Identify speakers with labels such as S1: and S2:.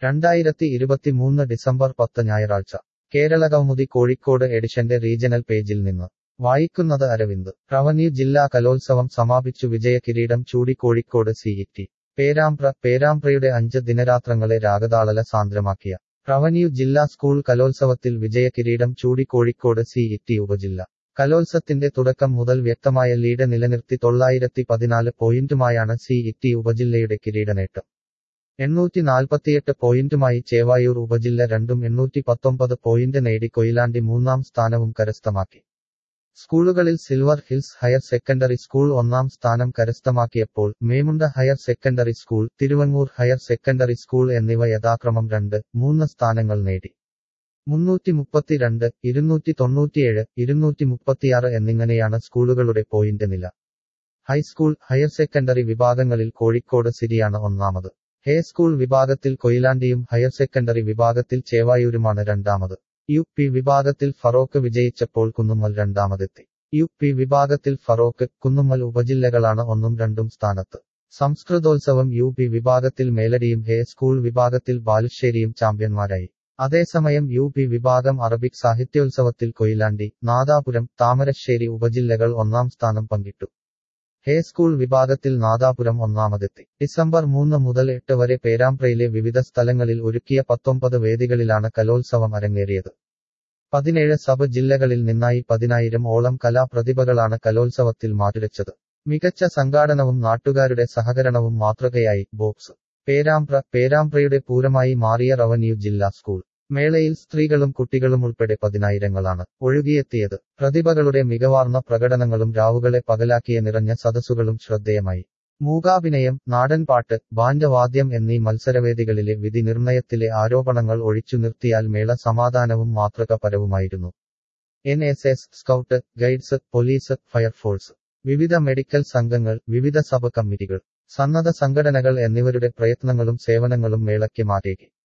S1: രണ്ടായിരത്തി ഇരുപത്തിമൂന്ന് ഡിസംബർ പത്ത് ഞായറാഴ്ച കേരളകൗമുദി കോഴിക്കോട് എഡിഷന്റെ റീജണൽ പേജിൽ നിന്ന് വായിക്കുന്നത് അരവിന്ദ് റവന്യൂ ജില്ലാ കലോത്സവം സമാപിച്ചു വിജയ കിരീടം ചൂടി കോഴിക്കോട് സിഇടി പേരാമ്പ്ര പേരാമ്പ്രയുടെ അഞ്ച് ദിനരാത്രങ്ങളെ രാഗതാളല സാന്ദ്രമാക്കിയ റവന്യൂ ജില്ലാ സ്കൂൾ കലോത്സവത്തിൽ വിജയ കിരീടം ചൂടി കോഴിക്കോട് സിഇടി ഉപജില്ല കലോത്സവത്തിന്റെ തുടക്കം മുതൽ വ്യക്തമായ ലീഡ് നിലനിർത്തി തൊള്ളായിരത്തി പതിനാല് പോയിന്റുമായാണ് സിഇടി ഉപജില്ലയുടെ കിരീടനേട്ടം എണ്ണൂറ്റി നാൽപ്പത്തിയെട്ട് പോയിന്റുമായി ചേവായൂർ ഉപജില്ല രണ്ടും എണ്ണൂറ്റി പത്തൊമ്പത് പോയിന്റ് നേടി കൊയിലാണ്ടി മൂന്നാം സ്ഥാനവും കരസ്ഥമാക്കി സ്കൂളുകളിൽ Silver Hills higher secondary school ഒന്നാം സ്ഥാനം കരസ്ഥമാക്കിയപ്പോൾ Memunda higher secondary school Thiruvangoor higher secondary school എന്നിവ യഥാക്രമം രണ്ട് മൂന്ന് സ്ഥാനങ്ങൾ നേടി മുന്നൂറ്റി മുപ്പത്തിരണ്ട് ഇരുന്നൂറ്റി തൊണ്ണൂറ്റിയേഴ് ഇരുന്നൂറ്റി മുപ്പത്തിയാറ് എന്നിങ്ങനെയാണ് സ്കൂളുകളുടെ പോയിന്റ് നില ഹൈസ്കൂൾ ഹയർ സെക്കൻഡറി വിഭാഗങ്ങളിൽ കോഴിക്കോട് സിരിയാണ് ഒന്നാമത് ഹേ സ്കൂൾ വിഭാഗത്തിൽ കൊയിലാണ്ടിയും ഹയർ സെക്കൻഡറി വിഭാഗത്തിൽ ചേവായൂരുമാണ് രണ്ടാമത് യു പി വിഭാഗത്തിൽ ഫറോക്ക് വിജയിച്ചപ്പോൾ കുന്നുമ്മൽ രണ്ടാമതെത്തി യു പി വിഭാഗത്തിൽ ഫറോക്ക് കുന്നുമ്മൽ ഉപജില്ലകളാണ് ഒന്നും രണ്ടും സ്ഥാനത്ത് സംസ്കൃതോത്സവം യു പി വിഭാഗത്തിൽ മേലടിയും ഹേ സ്കൂൾ വിഭാഗത്തിൽ ബാലുശ്ശേരിയും ചാമ്പ്യന്മാരായി അതേസമയം യു പി വിഭാഗം അറബിക് സാഹിത്യോത്സവത്തിൽ കൊയിലാണ്ടി നാദാപുരം താമരശ്ശേരി ഉപജില്ലകൾ ഒന്നാം സ്ഥാനം പങ്കിട്ടു ഹേ സ്കൂൾ വിഭാഗത്തിൽ നാദാപുരം ഒന്നാമതെത്തി ഡിസംബർ മൂന്ന് മുതൽ എട്ട് വരെ പേരാമ്പ്രയിലെ വിവിധ സ്ഥലങ്ങളിൽ ഒരുക്കിയ പത്തൊമ്പത് വേദികളിലാണ് കലോത്സവം അരങ്ങേറിയത് പതിനേഴ് സബ് ജില്ലകളിൽ നിന്നായി പതിനായിരം ഓളം കലാപ്രതിഭകളാണ് കലോത്സവത്തിൽ മാറ്റുരച്ചത് മികച്ച സംഘാടനവും നാട്ടുകാരുടെ സഹകരണവും മാതൃകയായി ബോക്സ് പേരാമ്പ്ര പേരാമ്പ്രയുടെ പൂരമായി മാറിയ റവന്യൂ ജില്ലാ സ്കൂൾ മേളയിൽ സ്ത്രീകളും കുട്ടികളും ഉൾപ്പെടെ പതിനായിരങ്ങളാണ് ഒഴുകിയെത്തിയത് പ്രതിഭകളുടെ മികവാർന്ന പ്രകടനങ്ങളും രാവുകളെ പകലാക്കിയ നിറഞ്ഞ സദസ്സുകളും ശ്രദ്ധേയമായി മൂകാഭിനയം നാടൻപാട്ട് ബാൻഡവാദ്യം എന്നീ മത്സരവേദികളിലെ വിധി നിർണയത്തിലെ ആരോപണങ്ങൾ ഒഴിച്ചു നിർത്തിയാൽ മേള സമാധാനവും മാതൃകപരവുമായിരുന്നു N S S scout guides police fire force വിവിധ മെഡിക്കൽ സംഘങ്ങൾ വിവിധ സഭ കമ്മിറ്റികൾ സന്നദ്ധ സംഘടനകൾ എന്നിവരുടെ പ്രയത്നങ്ങളും സേവനങ്ങളും മേളയ്ക്ക് മാറ്റേകി